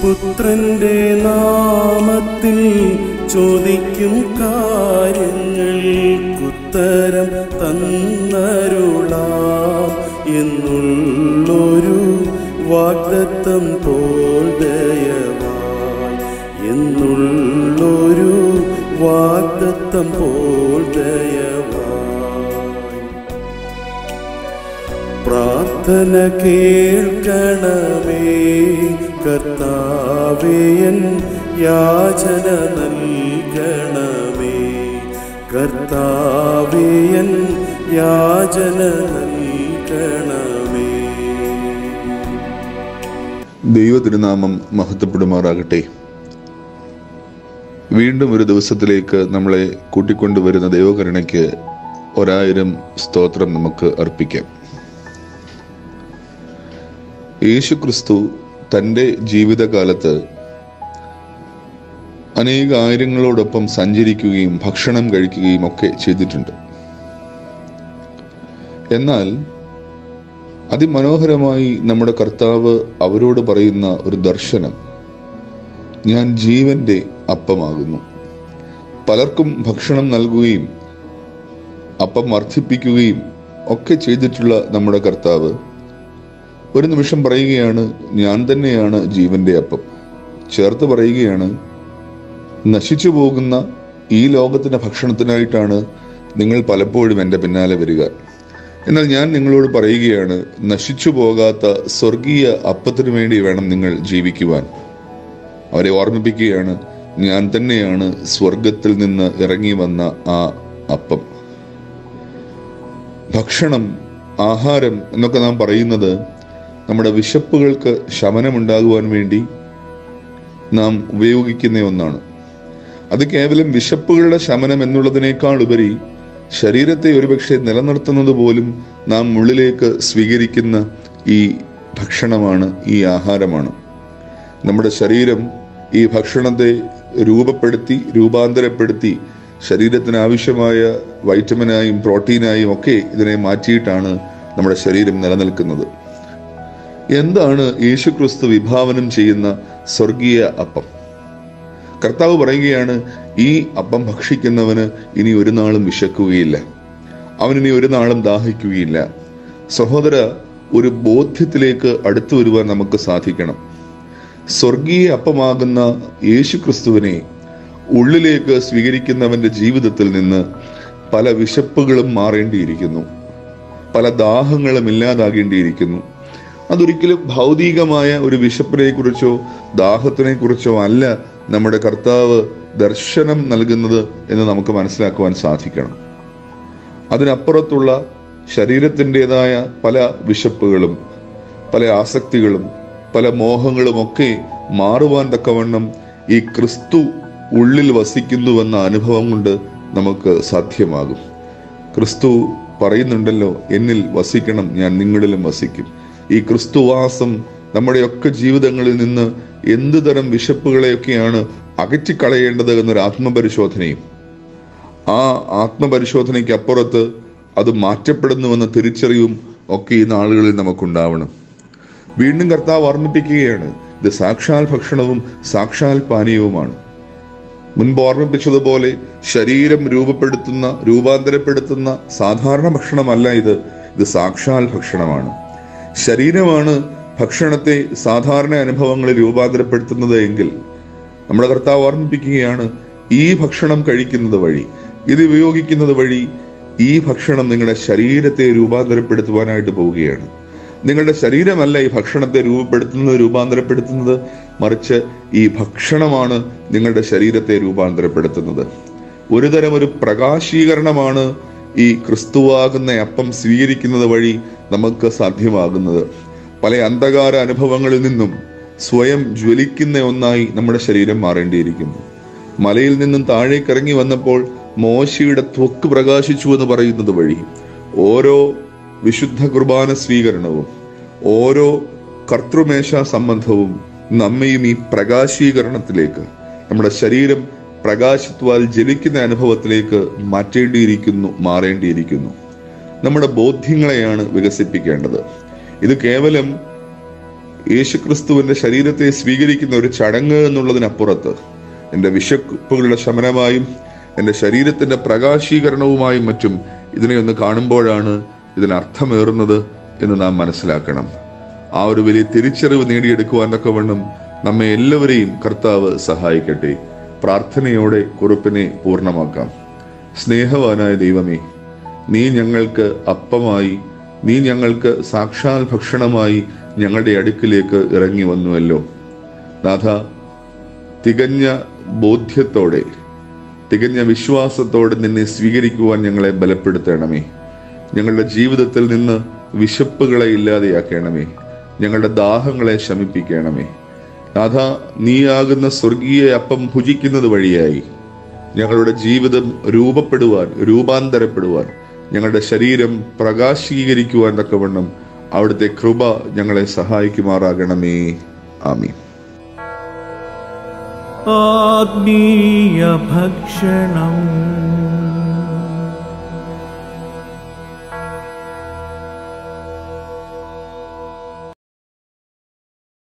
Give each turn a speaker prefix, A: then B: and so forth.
A: പുത്രന്റെ നാമത്തിൽ ചോദിക്കും കാര്യങ്ങൾക്കുത്തരം തന്നരുളാം എന്നുള്ളൊരു വാഗ്ദത്തം പോൽ ദയവായി എന്നുള്ളൊരു വാഗ്ദത്തം പോൽ ദയവായി പ്രാർത്ഥന കേൾക്കണമേ കർത്താവേയൻ യാചന നൽകണമേ കർത്താവേയൻ യാചന നൽകണമേ
B: ദൈവ തിരുനാമം മഹത്വപ്പെടുമാറാകട്ടെ വീണ്ടും ഒരു ദിവസത്തിലേക്ക് നമ്മളെ കൂട്ടിക്കൊണ്ടുവരുന്ന ദൈവകരുണയ്ക്ക് ഒരായിരം സ്തോത്രം നമുക്ക് അർപ്പിക്കാം യേശു ക്രിസ്തു തൻ്റെ ജീവിതകാലത്ത് അനേക ആയിരങ്ങളോടൊപ്പം സഞ്ചരിക്കുകയും ഭക്ഷണം കഴിക്കുകയും ഒക്കെ ചെയ്തിട്ടുണ്ട് എന്നാൽ അതിമനോഹരമായി നമ്മുടെ കർത്താവ് അവരോട് പറയുന്ന ഒരു ദർശനം ഞാൻ ജീവന്റെ അപ്പമാകുന്നു പലർക്കും ഭക്ഷണം നൽകുകയും അപ്പം വർദ്ധിപ്പിക്കുകയും ഒക്കെ ചെയ്തിട്ടുള്ള നമ്മുടെ കർത്താവ് ഒരു നിമിഷം പറയുകയാണ് ഞാൻ തന്നെയാണ് ജീവന്റെ അപ്പം ചേർത്ത് പറയുകയാണ് നശിച്ചു പോകുന്ന ഈ ലോകത്തിന്റെ ഭക്ഷണത്തിനായിട്ടാണ് നിങ്ങൾ പലപ്പോഴും എൻ്റെ പിന്നാലെ വരിക എന്നാൽ ഞാൻ നിങ്ങളോട് പറയുകയാണ് നശിച്ചു പോകാത്ത സ്വർഗീയ അപ്പത്തിനു വേണ്ടി വേണം നിങ്ങൾ ജീവിക്കുവാൻ അവരെ ഓർമ്മിപ്പിക്കുകയാണ് ഞാൻ തന്നെയാണ് സ്വർഗത്തിൽ നിന്ന് ഇറങ്ങി വന്ന ആ അപ്പം ഭക്ഷണം ആഹാരം എന്നൊക്കെ നാം പറയുന്നത് നമ്മുടെ വിശപ്പുകൾക്ക് ശമനമുണ്ടാകുവാൻ വേണ്ടി നാം ഉപയോഗിക്കുന്ന ഒന്നാണ് അത് കേവലം വിശപ്പുകളുടെ ശമനം എന്നുള്ളതിനേക്കാൾ ഉപരി ശരീരത്തെ ഒരുപക്ഷെ നിലനിർത്തുന്നത് പോലും നാം ഉള്ളിലേക്ക് സ്വീകരിക്കുന്ന ഈ ഭക്ഷണമാണ് ഈ ആഹാരമാണ് നമ്മുടെ ശരീരം ഈ ഭക്ഷണത്തെ രൂപപ്പെടുത്തി രൂപാന്തരപ്പെടുത്തി ശരീരത്തിന് ആവശ്യമായ വൈറ്റമിനായും പ്രോട്ടീനായും ഒക്കെ ഇതിനെ മാറ്റിയിട്ടാണ് നമ്മുടെ ശരീരം നിലനിൽക്കുന്നത് എന്താണ് യേശുക്രിസ്തു വിഭാവനം ചെയ്യുന്ന സ്വർഗീയ അപ്പം കർത്താവ് പറയുകയാണ് ഈ അപ്പം ഭക്ഷിക്കുന്നവന് ഇനി ഒരു നാളും വിശക്കുകയില്ല അവനിനി ഒരു നാളും ദാഹിക്കുകയില്ല സഹോദര ഒരു ബോധ്യത്തിലേക്ക് അടുത്തു വരുവാൻ നമുക്ക് സാധിക്കണം സ്വർഗീയ അപ്പമാകുന്ന യേശു ക്രിസ്തുവിനെ ഉള്ളിലേക്ക് സ്വീകരിക്കുന്നവന്റെ ജീവിതത്തിൽ നിന്ന് പല വിശപ്പുകളും മാറേണ്ടിയിരിക്കുന്നു പല ദാഹങ്ങളും ഇല്ലാതാകേണ്ടിയിരിക്കുന്നു അതൊരിക്കലും ഭൗതികമായ ഒരു വിശപ്പിനെ കുറിച്ചോ ദാഹത്തിനെ കുറിച്ചോ അല്ല നമ്മുടെ കർത്താവ് ദർശനം നൽകുന്നത് എന്ന് നമുക്ക് മനസ്സിലാക്കുവാൻ സാധിക്കണം അതിനപ്പുറത്തുള്ള ശരീരത്തിൻ്റെതായ പല വിശപ്പുകളും പല ആസക്തികളും പല മോഹങ്ങളും ഒക്കെ മാറുവാൻ തക്കവണ്ണം ഈ ക്രിസ്തു ഉള്ളിൽ വസിക്കുന്നുവെന്ന അനുഭവം കൊണ്ട് നമുക്ക് സാധ്യമാകും ക്രിസ്തു പറയുന്നുണ്ടല്ലോ എന്നിൽ വസിക്കണം ഞാൻ നിങ്ങളിലും വസിക്കും ഈ ക്രിസ്തുവാസം നമ്മുടെയൊക്കെ ജീവിതങ്ങളിൽ നിന്ന് എന്തു തരം വിശപ്പുകളെയൊക്കെയാണ് അകറ്റിക്കളയേണ്ടത് എന്നൊരു ആത്മപരിശോധനയും ആ ആത്മപരിശോധനയ്ക്ക് അപ്പുറത്ത് അത് മാറ്റപ്പെടുന്നുവെന്ന തിരിച്ചറിവും ഒക്കെ ഈ നാളുകളിൽ നമുക്കുണ്ടാവണം വീണ്ടും കർത്താവ് ഓർമ്മിപ്പിക്കുകയാണ് ഇത് സാക്ഷാൽ ഭക്ഷണവും സാക്ഷാൽ പാനീയവുമാണ് മുൻപ് ഓർമ്മിപ്പിച്ചതുപോലെ ശരീരം രൂപപ്പെടുത്തുന്ന രൂപാന്തരപ്പെടുത്തുന്ന സാധാരണ ഭക്ഷണമല്ല ഇത് ഇത് സാക്ഷാൽ ഭക്ഷണമാണ് ശരീരമാണ് ഭക്ഷണത്തെ സാധാരണ അനുഭവങ്ങളിൽ രൂപാന്തരപ്പെടുത്തുന്നത് എങ്കിൽ നമ്മുടെ കർത്താവ് ഓർമ്മിപ്പിക്കുകയാണ് ഈ ഭക്ഷണം കഴിക്കുന്നത് വഴി ഇത് ഉപയോഗിക്കുന്നത് വഴി ഈ ഭക്ഷണം നിങ്ങളുടെ ശരീരത്തെ രൂപാന്തരപ്പെടുത്തുവാനായിട്ട് പോവുകയാണ് നിങ്ങളുടെ ശരീരമല്ല ഈ ഭക്ഷണത്തെ രൂപപ്പെടുത്തുന്നത് രൂപാന്തരപ്പെടുത്തുന്നത് മറിച്ച് ഈ ഭക്ഷണമാണ് നിങ്ങളുടെ ശരീരത്തെ രൂപാന്തരപ്പെടുത്തുന്നത് ഒരു തരം ഒരു പ്രകാശീകരണമാണ് ഈ ക്രിസ്തുവാകുന്ന അപ്പം സ്വീകരിക്കുന്നത് വഴി നമുക്ക് സാധ്യമാകുന്നത് പല അന്ധകാര അനുഭവങ്ങളിൽ നിന്നും സ്വയം ജ്വലിക്കുന്ന ഒന്നായി നമ്മുടെ ശരീരം മാറേണ്ടിയിരിക്കുന്നു മലയിൽ നിന്നും താഴേക്ക് ഇറങ്ങി വന്നപ്പോൾ മോശയുടെ ത്വക്ക് പ്രകാശിച്ചു എന്ന് പറയുന്നത് വഴി ഓരോ വിശുദ്ധ കുർബാന സ്വീകരണവും ഓരോ കർത്തൃമേശ സംബന്ധവും നമ്മയും ഈ പ്രകാശീകരണത്തിലേക്ക് നമ്മുടെ ശരീരം പ്രകാശത്വാൽ ജലിക്കുന്ന അനുഭവത്തിലേക്ക് മാറ്റേണ്ടിയിരിക്കുന്നു മാറേണ്ടിയിരിക്കുന്നു നമ്മുടെ ബോധ്യങ്ങളെയാണ് വികസിപ്പിക്കേണ്ടത് ഇത് കേവലം യേശുക്രിസ്തുവിന്റെ ശരീരത്തെ സ്വീകരിക്കുന്ന ഒരു ചടങ്ങ് എന്നുള്ളതിനപ്പുറത്ത് എൻ്റെ വിശപ്പുകളുടെ ശമനമായും എൻ്റെ ശരീരത്തിന്റെ പ്രകാശീകരണവുമായും മറ്റും ഇതിനെ ഒന്ന് കാണുമ്പോഴാണ് ഇതിനർത്ഥമേറുന്നത് എന്ന് നാം മനസ്സിലാക്കണം ആ ഒരു വലിയ തിരിച്ചറിവ് നേടിയെടുക്കുവാൻ തക്കവണ്ണം നമ്മെ എല്ലാവരെയും കർത്താവ് സഹായിക്കട്ടെ പ്രാർത്ഥനയോടെ കുറിപ്പിനെ പൂർണ്ണമാക്കാം സ്നേഹവാനായ ദൈവമേ നീ ഞങ്ങൾക്ക് അപ്പമായി നീ ഞങ്ങൾക്ക് സാക്ഷാൽ ഭക്ഷണമായി ഞങ്ങളുടെ അടുക്കിലേക്ക് ഇറങ്ങി വന്നുവല്ലോ നാഥ തികഞ്ഞ ബോധ്യത്തോടെ തികഞ്ഞ വിശ്വാസത്തോടെ നിന്നെ സ്വീകരിക്കുവാൻ ഞങ്ങളെ ബലപ്പെടുത്തണമേ ഞങ്ങളുടെ ജീവിതത്തിൽ നിന്ന് വിശപ്പുകളെ ഇല്ലാതെയാക്കണമേ ഞങ്ങളുടെ ദാഹങ്ങളെ ശമിപ്പിക്കണമേ നാഥ നീയാകുന്ന സ്വർഗീയ അപ്പം ഭുജിക്കുന്നത് വഴിയായി ഞങ്ങളുടെ ജീവിതം രൂപപ്പെടുവാൻ രൂപാന്തരപ്പെടുവാൻ ഞങ്ങളുടെ ശരീരം പ്രകാശീകരിക്കുവാൻ തക്കവണ്ണം അവിടുത്തെ കൃപ ഞങ്ങളെ സഹായിക്കുമാറാകണമേ ആമീൻ
C: ആത്മീയ ഭക്ഷണം